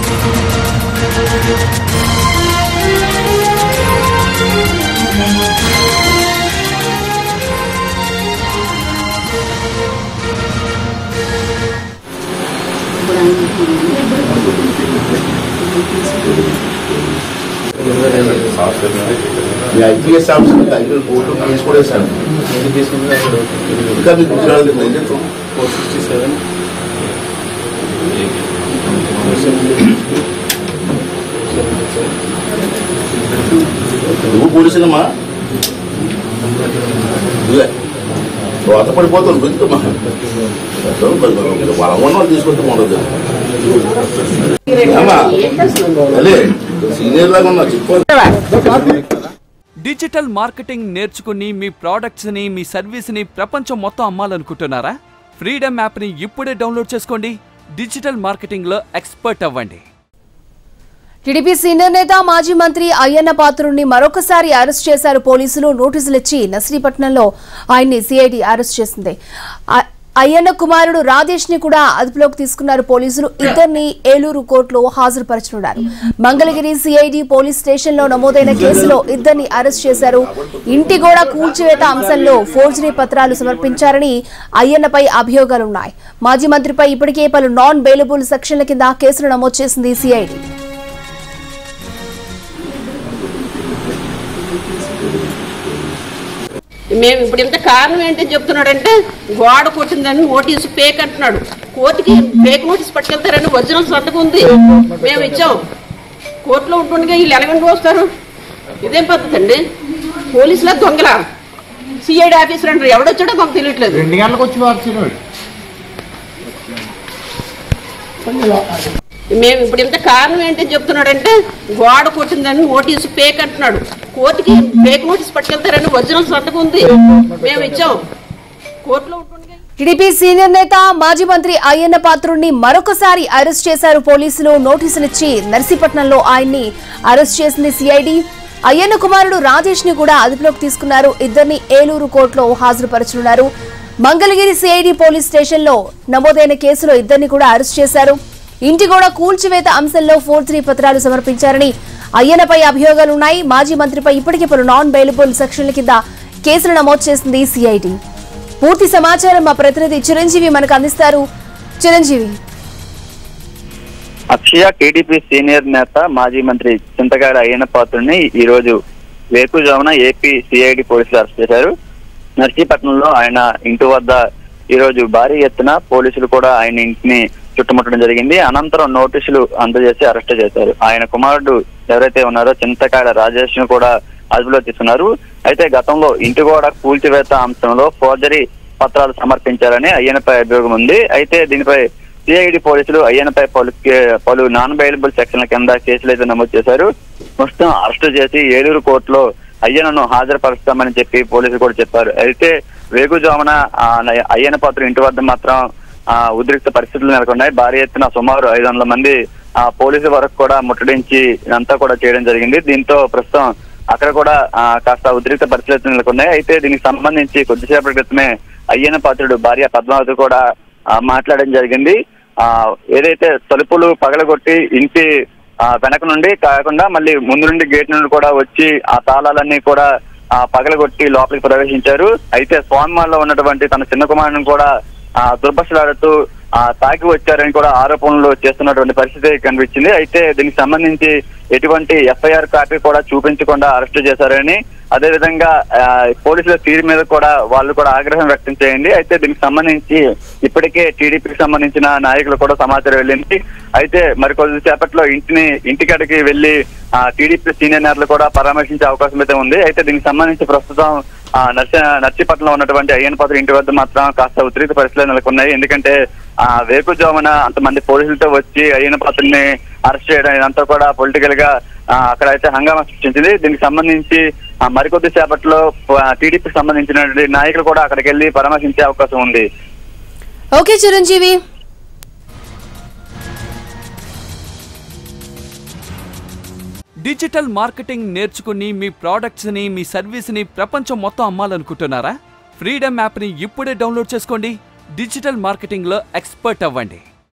మీ IPS officer తగిన court case కూడా వేశాను ఇంకా మీకు గుర్తురాలేదు నేను చెప్తాను ఫోర్ సిక్స్టీ సెవెన్ నువ్వు పోలీసులమ్మా ఇదే తర్వాత పడిపోతాను బతుకమ్మా వాళ్ళ ఉన్న వాళ్ళు తీసుకుంటే ఉండదు అమ్మా అదే సీనియర్ లాగా ఉన్నా చెప్పు డిజిటల్ మార్కెటింగ్ నేర్చుకుని మీ ప్రోడక్ట్స్ ని మీ సర్వీస్ ని ప్రపంచం మొత్తం అమ్మాలనుకుంటున్నారా ఫ్రీడమ్ యాప్ ని ఇప్పుడే డౌన్లోడ్ చేసుకోండి డిజిటల్ మార్కెటింగ్ లో ఎక్స్పర్ట్ అవ్వండి టీడీపీ సీనియర్ నేత మాజీ మంత్రి అయ్యన్న పాత్రుడిని మరొకసారి అరెస్ట్ చేశారు పోలీసులు నోటీసులు ఇచ్చి నర్సీపట్నంలో ఆయన్ని సిఐడి అరెస్ట్ చేసింది అ- అయ్యన్న కుమారుడు రాజేష్ ని కూడా అదుపులోకి తీసుకున్నారు పోలీసులు ఇద్దరిని ఏలూరు కోర్టులో హాజరుపరచనున్నారు మంగళగిరి సిఐడి పోలీస్ స్టేషన్ లో నమోదైన కేసులో ఇద్దరిని అరెస్ట్ చేశారు ఇంటి గోడ కూల్చివేత అంశంలో ఫోర్జరీ పత్రాలు సమర్పించారని అయ్యన్నపై అభియోగాలున్నాయి మాజీ మంత్రిపై ఇప్పటికే పలు నాన్ బెయిలబుల్ సెక్షన్ల కింద కేసులు నమోదు చేసింది సిఐడి మేము ఇప్పుడు ఇంత కారణం ఏంటి చెప్తున్నాడంటే గోడ కొట్టిందని నోటీసు పేక్ అంటున్నాడు కోర్టుకి పేక్ నోటీస్ పట్టుకెళ్తారని ఒరిజినల్ సంతకం ఉంది మేము ఇచ్చాం కోర్టులో ఉంటుండగా వీళ్ళు ఎలాగండి వస్తారు ఇదేం పద్ధతి అండి పోలీసులా దొంగలా సిఐడి ఆఫీసర్ అంటారు ఎవడొచ్చాడో మాకు తెలియట్లేదు రెండు గంటలకు వచ్చి మార్చినాడు మేము ఇప్పుడు ఇంత కారణం ఏంటి చెప్తున్నాడంటే గోడ కొట్టిందని నోటీసు పేక్ అంటున్నాడు కోర్టుకి పేక్ నోటీస్ పట్టుకెళ్తారని ఒరిజినల్ సంతకం ఉంది మేము ఇచ్చాం కోర్టులో ఉంటుండగా టీడీపీ సీనియర్ నేత మాజీ మంత్రి అయ్యన్న పాత్రుడిని మరొకసారి అరెస్ట్ చేశారు పోలీసులు నోటీసులిచ్చి నర్సీపట్నంలో ఆయన్ని అరెస్ట్ చేసింది సిఐడి అయ్యన్న కుమారుడు రాజేష్ ని కూడా అదుపులోకి తీసుకున్నారు ఇద్దరిని ఏలూరు కోర్టులో హాజరుపరచనున్నారు మంగళగిరి సిఐడి పోలీస్ స్టేషన్లో నమోదైన కేసులో ఇద్దరిని కూడా అరెస్ట్ చేశారు ఇంటి కూడా కూల్చివేత అంశంలో ఫోర్జరీ పత్రాలు సమర్పించారని అయ్యన్నపై అభియోగాలున్నాయి మాజీ మంత్రిపై ఇప్పటికే పలు నాన్ బెయిలబుల్ సెక్షన్ల కింద కేసులు నమోదు చేసింది సిఐడి పూర్తి సమాచారం మా ప్రతినిధి చిరంజీవి మనకు అందిస్తారు చిరంజీవి అక్షయ టీడీపీ సీనియర్ నేత మాజీ మంత్రి చింతగాడ అయ్యన్న పాత్రుడిని ఈ రోజు వేకుజామున ఏపీ సిఐడి పోలీసులు అరెస్ట్ చేశారు నర్సీపట్నంలో ఆయన ఇంటి వద్ద ఈ రోజు భారీ ఎత్తున పోలీసులు కూడా ఆయన ఇంటిని చుట్టుముట్టడం జరిగింది అనంతరం నోటీసులు అందజేసి అరెస్ట్ చేశారు ఆయన కుమారుడు ఎవరైతే ఉన్నారో చింతకాడ రాజేష్ ను కూడా అదుపులో తీసుకున్నారు అయితే గతంలో ఇంటి కూడా కూల్చివేత అంశంలో ఫోర్జరీ పత్రాలు సమర్పించారని అయ్యనపై అభియోగం ఉంది అయితే దీనిపై సిఐడి పోలీసులు అయ్యనపై పలు కే- పలు నాన్ బెయిలబుల్ సెక్షన్ల కింద కేసులు అయితే నమోదు చేశారు ప్రస్తుతం అరెస్టు చేసి ఏలూరు కోర్టులో అయ్యనను హాజరుపరుస్తామని చెప్పి పోలీసులు కూడా చెప్పారు అయితే వేగుజామున ఆ, అయ్యన పాత్ర ఇంటి వద్ద మాత్రం ఆ, ఉద్రిక్త పరిస్థితులు నెలకొన్నాయి భారీ ఎత్తున సుమారు ఐదు వందల మంది ఆ, పోలీసు వరకు కూడా ముట్టడించి ఇదంతా కూడా చేయడం జరిగింది దీంతో ప్రస్తుతం అక్కడ కూడా ఆ, కాస్త ఉద్రిక్త పరిస్థితులు నెలకొన్నాయి అయితే దీనికి సంబంధించి కొద్దిసేపటి క్రితమే అయ్యన పాత్రుడు భార్య పద్మావతి కూడా ఆ, మాట్లాడడం జరిగింది ఆ ఏదైతే తలుపులు పగలగొట్టి ఇంటి ఆ, వెనక నుండి కాకుండా మళ్ళీ ముందు నుండి గేట్ నుండి కూడా వచ్చి ఆ తాళాలన్నీ కూడా ఆ పగలగొట్టి లోపలికి ప్రవేశించారు అయితే స్వామిమాల్లో ఉన్నటువంటి తన చిన్న కుమారుని కూడా ఆ దుర్భషలాడుతూ ఆ తాకి వచ్చారని కూడా ఆరోపణలు చేస్తున్నటువంటి పరిస్థితి కనిపించింది అయితే దీనికి సంబంధించి ఎటువంటి ఎఫ్ఐఆర్ కాపీ కూడా చూపించకుండా అరెస్టు చేశారని అదే విధంగా ఆ, పోలీసుల తీరు మీద కూడా వాళ్ళు కూడా ఆగ్రహం వ్యక్తం చేయండి అయితే దీనికి సంబంధించి ఇప్పటికే టీడీపీకి సంబంధించిన నాయకులు కూడా సమాచారం వెళ్ళింది అయితే మరి కొద్ది సేపట్లో ఇంటిని ఇంటికాడికి వెళ్లి ఆ టీడీపీ సీనియర్ నేతలు కూడా పరామర్శించే అవకాశం అయితే ఉంది అయితే దీనికి సంబంధించి ప్రస్తుతం ఆ నర్సి నర్సీపట్నంలో ఉన్నటువంటి అయ్యన్ పాత్ర ఇంటి వద్ద మాత్రం కాస్త ఉద్రిక్త పరిస్థితులు నెలకొన్నాయి ఎందుకంటే ఆ వేకుజామున అంతమంది పోలీసులతో వచ్చి అయ్యన పాత్రని అరెస్ట్ చేయడం ఇదంతా కూడా పొలిటికల్ గా ఆ, అక్కడ అయితే హంగామా సృష్టించింది దీనికి సంబంధించి ఆ, మరికొద్ది సేపట్లో టీడీపీకి సంబంధించిన నాయకులు కూడా అక్కడికి వెళ్లి పరామర్శించే అవకాశం ఉంది ఓకే చిరంజీవి డిజిటల్ మార్కెటింగ్ నేర్చుకుని మీ ప్రోడక్ట్స్ ని మీ సర్వీస్ ని ప్రపంచం మొత్తం అమ్మాలనుకుంటున్నారా ఫ్రీడమ్ యాప్ ని ఇప్పుడే డౌన్లోడ్ చేసుకోండి డిజిటల్ మార్కెటింగ్ లో ఎక్స్పర్ట్ అవ్వండి